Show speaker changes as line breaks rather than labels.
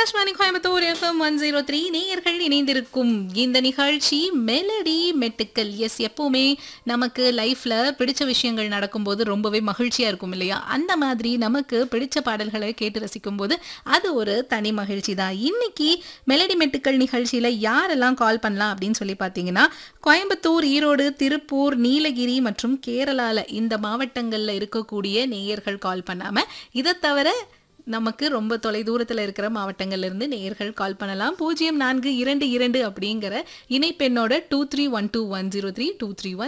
Akashvani Coimbatore FM one zero three நேயர்கள் இணைந்திருக்கும் இந்த நிகழ்ச்சி மெலடி மெட்டுக்கள் எஸ் எப்பவுமே நமக்கு லைஃப்ல பிடிச்ச விஷயங்கள் நடக்கும்போது ரொம்பவே மகிழ்ச்சியா இருக்கும் இல்லையா அந்த மாதிரி நமக்கு பிடிச்ச பாடல்களை கேட்டு ரசிக்கும் போது அது ஒரு தனி மகிழ்ச்சி தான் இன்னைக்கு மெலடி மெட்டுக்கள் நிகழ்ச்சியில யாரெல்லாம் கால் பண்ணலாம் அப்படின்னு சொல்லி பார்த்தீங்கன்னா கோயம்புத்தூர் ஈரோடு திருப்பூர் நீலகிரி மற்றும் கேரளால இந்த மாவட்டங்கள்ல இருக்கக்கூடிய நேயர்கள் கால் பண்ணாம இதை தவிர நமக்கு ரொம்ப தொலைதூரத்தில் இருக்கிற மாவட்டங்கள்ல இருந்து நேயர்கள் கால் பண்ணலாம் பூஜ்ஜியம் நான்கு இரண்டு இரண்டு அப்படிங்கிற இணைப்பெண்ணோட two three one two one zero three two three one